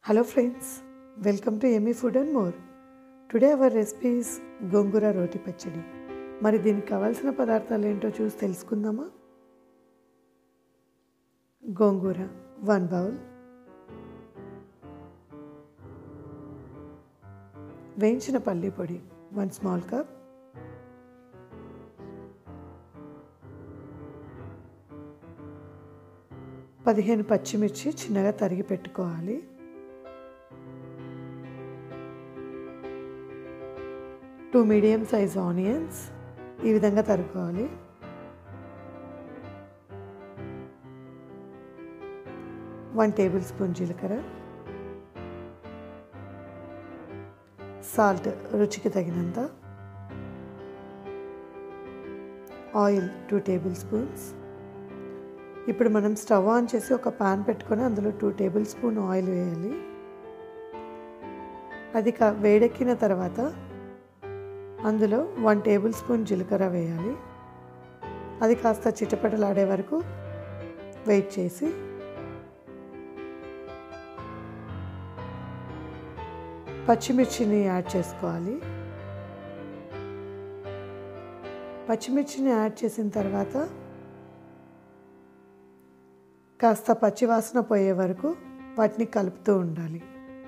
Hello friends, welcome to Yummy Food and More. Today our recipe is గోంగూర రోటి పచ్చడి మరి దీనికి కావాల్సిన పదార్థాలు ఏంటో చూసి తెలుసుకుందామా గోంగూర వన్ బౌల్ వేయించిన పల్లి పొడి వన్ స్మాల్ కప్ పదిహేను పచ్చిమిర్చి చిన్నగా తరిగి పెట్టుకోవాలి టూ మీడియం సైజ్ ఆనియన్స్ ఈ విధంగా తరుకోవాలి వన్ టేబుల్ స్పూన్ జీలకర్ర సాల్ట్ రుచికి తగినంత ఆయిల్ టూ టేబుల్ స్పూన్స్ ఇప్పుడు మనం స్టవ్ ఆన్ చేసి ఒక పాన్ పెట్టుకొని అందులో టూ టేబుల్ స్పూన్ ఆయిల్ వేయాలి అది కా వేడెక్కిన తర్వాత అందులో వన్ టేబుల్ స్పూన్ జీలకర్ర వేయాలి అది కాస్త చిటపటలాడే వరకు వెయిట్ చేసి పచ్చిమిర్చిని యాడ్ చేసుకోవాలి పచ్చిమిర్చిని యాడ్ చేసిన తర్వాత కాస్త పచ్చివాసన పోయే వరకు వాటిని కలుపుతూ ఉండాలి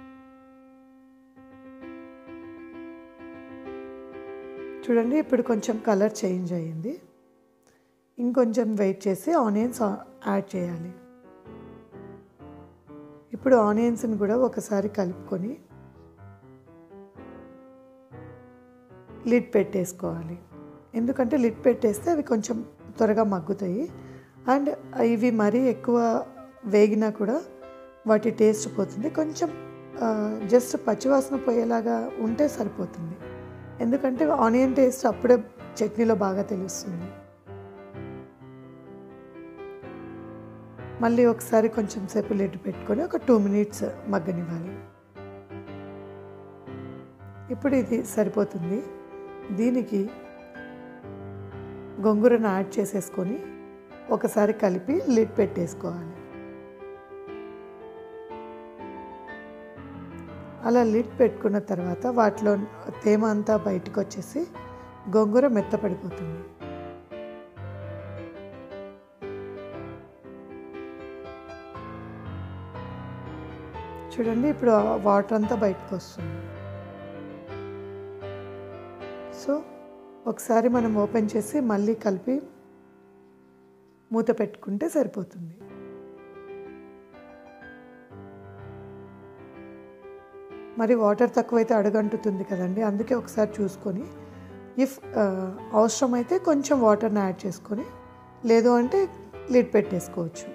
చూడండి ఇప్పుడు కొంచెం కలర్ చేంజ్ అయ్యింది ఇంకొంచెం వెయిట్ చేసి ఆనియన్స్ యాడ్ చేయాలి ఇప్పుడు ఆనియన్స్ని కూడా ఒకసారి కలుపుకొని లిడ్ పెట్టేసుకోవాలి ఎందుకంటే లిడ్ పెట్టేస్తే అవి కొంచెం త్వరగా మగ్గుతాయి అండ్ ఇవి మరీ ఎక్కువ వేగినా కూడా వాటి టేస్ట్ పోతుంది కొంచెం జస్ట్ పచ్చివాసన పోయేలాగా ఉంటే సరిపోతుంది ఎందుకంటే ఆనియన్ టేస్ట్ అప్పుడే చట్నీలో బాగా తెలుస్తుంది మళ్ళీ ఒకసారి కొంచెం సేపు లిడ్ పెట్టుకొని ఒక టూ మినిట్స్ మగ్గనివ్వాలి ఇప్పుడు ఇది సరిపోతుంది దీనికి గొంగూరను యాడ్ చేసేసుకొని ఒకసారి కలిపి లిడ్ పెట్టేసుకోవాలి అలా లిడ్ పెట్టుకున్న తర్వాత వాటిలో తేమ అంతా బయటకు వచ్చేసి గోంగూర మెత్తపడిపోతుంది చూడండి ఇప్పుడు వాటర్ అంతా బయటకు వస్తుంది సో ఒకసారి మనం ఓపెన్ చేసి మళ్ళీ కలిపి మూత పెట్టుకుంటే సరిపోతుంది మరి వాటర్ తక్కువైతే అడుగంటుతుంది కదండి అందుకే ఒకసారి చూసుకొని ఇఫ్ అవసరమైతే కొంచెం వాటర్ని యాడ్ చేసుకొని లేదు అంటే లిడ్ పెట్టేసుకోవచ్చు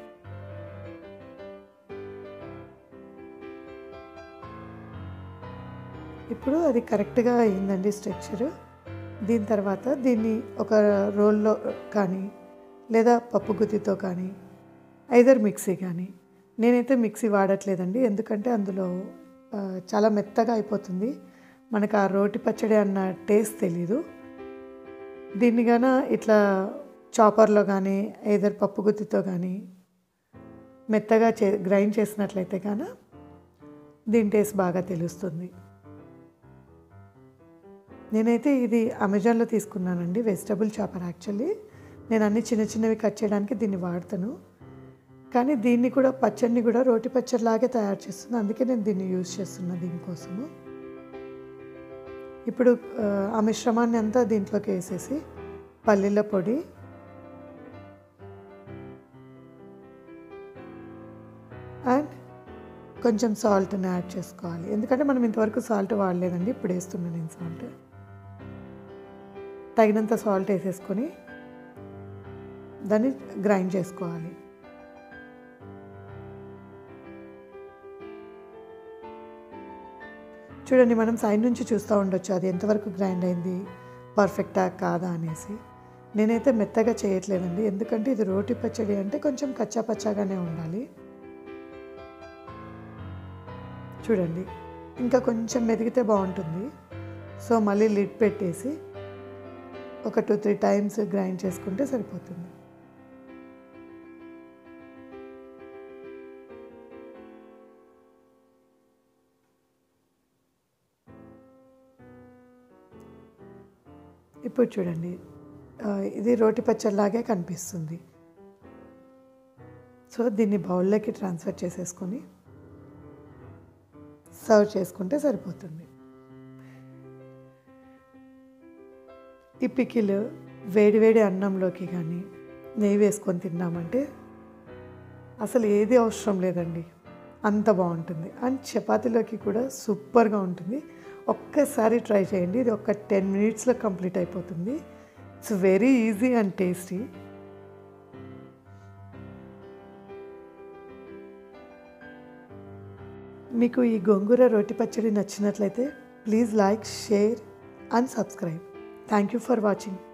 ఇప్పుడు అది కరెక్ట్గా అయిందండి స్ట్రక్చర్ దీని తర్వాత దీన్ని ఒక రోల్లో కానీ లేదా పప్పు గుత్తితో కానీ ఐదర్ మిక్సీ కానీ నేనైతే మిక్సీ వాడట్లేదండి ఎందుకంటే అందులో చాలా మెత్తగా అయిపోతుంది మనకు ఆ రోటి పచ్చడి అన్న టేస్ట్ తెలీదు దీన్ని గాన ఇట్లా చాపర్లో కానీ ఏదర్ పప్పు గుత్తితో కానీ మెత్తగా చే గ్రైండ్ చేసినట్లయితే కానీ దీని టేస్ట్ బాగా తెలుస్తుంది నేనైతే ఇది అమెజాన్లో తీసుకున్నానండి వెజిటబుల్ చాపర్ యాక్చువల్లీ నేను అన్ని చిన్న చిన్నవి కట్ చేయడానికి దీన్ని వాడతాను కానీ దీన్ని కూడా పచ్చడిని కూడా రోటి పచ్చడిలాగే తయారు చేస్తుంది అందుకే నేను దీన్ని యూజ్ చేస్తున్నా దీనికోసము ఇప్పుడు ఆ మిశ్రమాన్ని అంతా దీంట్లోకి వేసేసి పల్లీల పొడి అండ్ కొంచెం సాల్ట్ని యాడ్ చేసుకోవాలి ఎందుకంటే మనం ఇంతవరకు సాల్ట్ వాడలేదండి ఇప్పుడు వేస్తున్నాను నేను సాల్ట్ తగినంత సాల్ట్ వేసేసుకొని దాన్ని గ్రైండ్ చేసుకోవాలి చూడండి మనం సైడ్ నుంచి చూస్తూ ఉండొచ్చు అది ఎంతవరకు గ్రైండ్ అయింది పర్ఫెక్టా కాదా అనేసి నేనైతే మెత్తగా చేయట్లేదండి ఎందుకంటే ఇది రోటి పచ్చడి అంటే కొంచెం కచ్చా పచ్చాగానే ఉండాలి చూడండి ఇంకా కొంచెం మెదిగితే బాగుంటుంది సో మళ్ళీ లిడ్ పెట్టేసి ఒక టూ త్రీ టైమ్స్ గ్రైండ్ చేసుకుంటే సరిపోతుంది ఇప్పుడు చూడండి ఆ, ఇది రోటి పచ్చడిలాగే కనిపిస్తుంది సో దీన్ని బౌల్లోకి ట్రాన్స్ఫర్ చేసేసుకొని సర్వ్ చేసుకుంటే సరిపోతుంది ఈ పికిల్ వేడివేడి అన్నంలోకి కానీ నెయ్యి వేసుకొని తిన్నామంటే అసలు ఏది అవసరం లేదండి అంత బాగుంటుంది అండ్ చపాతీలోకి కూడా సూపర్గా ఉంటుంది ఒక్కసారి ట్రై చేయండి ఇది ఒక టెన్ మినిట్స్లో కంప్లీట్ అయిపోతుంది it's very easy and tasty మీకు ఈ గోంగూర రోటి పచ్చడి నచ్చినట్లయితే please like share and subscribe thank you for watching